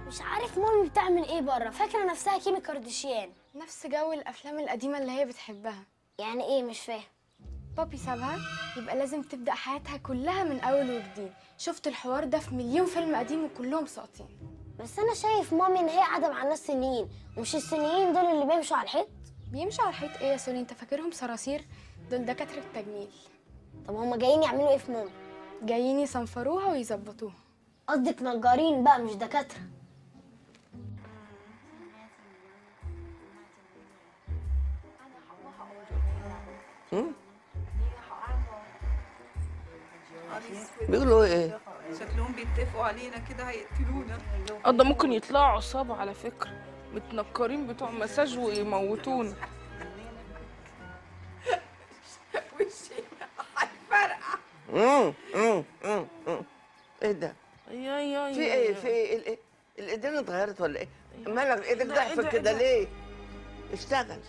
مش عارف مامي بتعمل ايه بره فاكره نفسها كيمي كارديشيان نفس جو الافلام القديمه اللي هي بتحبها يعني ايه مش فاهم بابي سابها يبقى لازم تبدا حياتها كلها من اول وجديد شفت الحوار ده في مليون فيلم قديم وكلهم ساقطين بس انا شايف مامي ان هي قاعده مع الناس سنين ومش السنيين دول اللي بيمشوا على الحيط بيمشوا على الحيط ايه يا سوني انت فاكرهم صراصير دول دكاتره تجميل طب هما جايين يعملوا ايه في مامي جايين يصنفروها ويظبطوها قصدك نجارين بقى مش دكاتره بيقولوا ايه شكلهم بيتفقوا علينا كده هيقتلونا اه ده ممكن يطلعوا عصابة على فكرة متنكرين بتوع مساج ويموتونا وشي هيفرقع امم امم امم أمم. ايه ده يا يا في ايه في ايه ال- إيه؟ الايدين اتغيرت ولا ايه مالك ايدك ده- ضعفت ده- كده ده. ليه اشتغل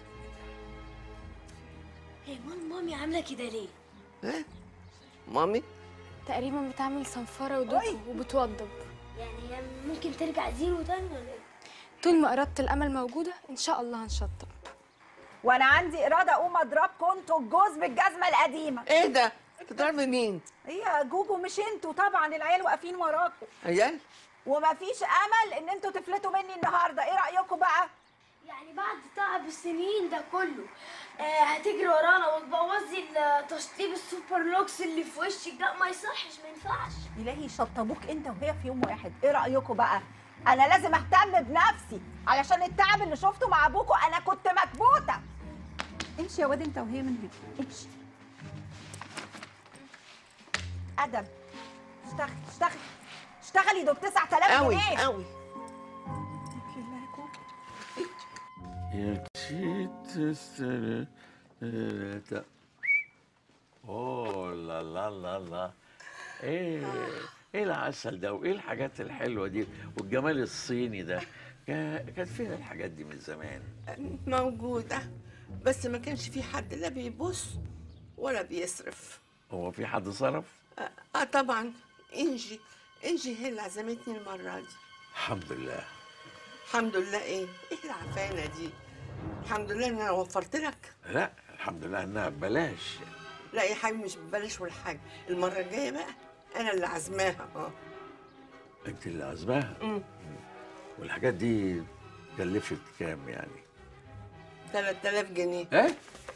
هي مال مامي عامله كده ليه ها مامي تقريبا بتعمل صنفره ودوب وبتوضب يعني هي ممكن ترجع زيرو تاني ولا ايه طول ما اراده الامل موجوده ان شاء الله هنشطب وانا عندي اراده اقوم اضربكم انتوا الجوز بالجزمه القديمه ايه ده بتضربي مين هي جوجو مش انتوا طبعا العيال واقفين وراكم عيال ومفيش امل ان انتوا تفلتوا مني النهارده ايه رايكم بقى يعني بعد تعب السنين ده كله آه هتجري ورانا وتبوظي التشطيب السوبر لوكس اللي في وشك ده ما يصحش ما ينفعش يلاقي يشطبوك انت وهي في يوم واحد ايه رايكم بقى انا لازم اهتم بنفسي علشان التعب اللي شفته مع ابوكوا انا كنت مكبوته امشي يا واد انت وهي من هنا امشي ادم اشتغل اشتغل اشتغلي دول 9000 قوي جنيه قوي اوه لا لا لا لا ايه ايه العسل ده وايه الحاجات الحلوه دي والجمال الصيني ده كا- كانت فين الحاجات دي من زمان موجوده بس ما كانش في حد لا بيبص ولا بيصرف هو في حد صرف اه, آه طبعا انجي انجي هي اللي عزمتني المره دي الحمد لله الحمد لله ايه ايه العفانه دي الحمد لله ان انا وفرت لك لا الحمد لله انها ببلاش لا يا حبيبي مش ببلاش ولا حاجه المره الجايه بقى انا اللي عازماها اه انت اللي عازماها مم. والحاجات دي كلفت كام يعني 3000 جنيه ايه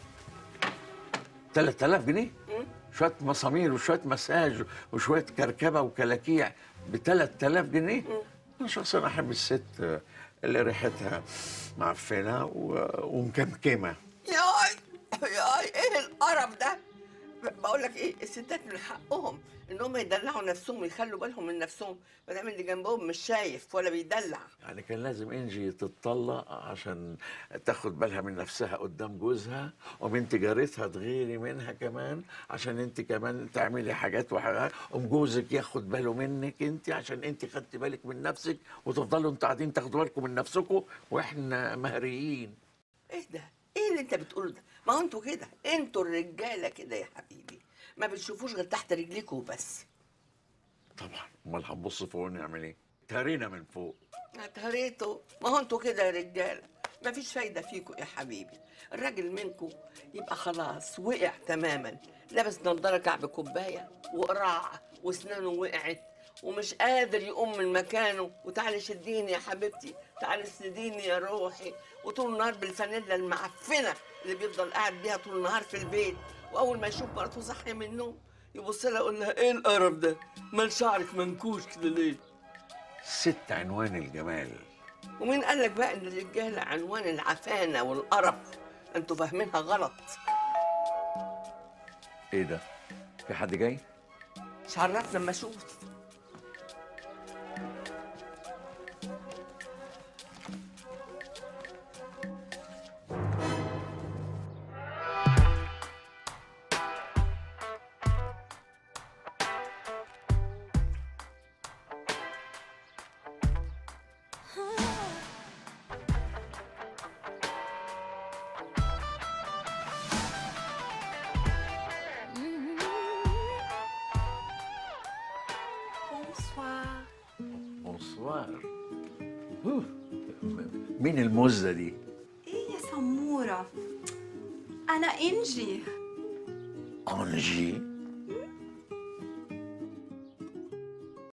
3000 جنيه مم. شويه مسامير وشويه مساج وشويه كركبه وكلاكيع ب 3000 جنيه انا شخصيا احب الست اللي ريحتها معفنه و- ومكمكمه ياي ياي ايه القرف ده بقول لك ايه الستات من حقهم انهم يدلعوا نفسهم ويخلوا بالهم من نفسهم ما دام اللي جنبهم مش شايف ولا بيدلع يعني كان لازم انجي تتطلق عشان تاخد بالها من نفسها قدام جوزها ومن تجارتها تغيري منها كمان عشان انت كمان تعملي حاجات وحاجات قوم جوزك ياخد باله منك انت عشان انت خدتي بالك من نفسك وتفضلوا انتوا قاعدين تاخدوا بالكم من نفسكم واحنا مهريين ايه ده ايه اللي انت بتقوله ده ما هو انتوا كده انتوا الرجاله كده يا حبيبي ما بتشوفوش غير تحت رجليكوا وبس طبعا امال هنبص فوق نعمل ايه تهرينا من فوق اتهريتوا ما هو انتوا كده يا رجاله ما فيش فايده فيكوا يا حبيبي الراجل منكم يبقى خلاص وقع تماما لابس نضاره كعب كوبايه وقراع واسنانه وقعت ومش قادر يقوم من مكانه وتعالي شديني يا حبيبتي تعالي اسنديني يا روحي وطول النهار بالفانيلا المعفنه اللي بيفضل قاعد بيها طول النهار في البيت واول ما يشوف مرته صاحيه من النوم يبص لها يقول لها ايه القرف ده مال شعرك منكوش كده ليه ست عنوان الجمال ومين قال لك بقى ان الرجاله عنوان العفانه والقرف انتوا فاهمينها غلط ايه ده في حد جاي مش عرفنا لما اشوف بونسوار أوه، مين المزة دي؟ ايه يا سمورة انا انجي أنجي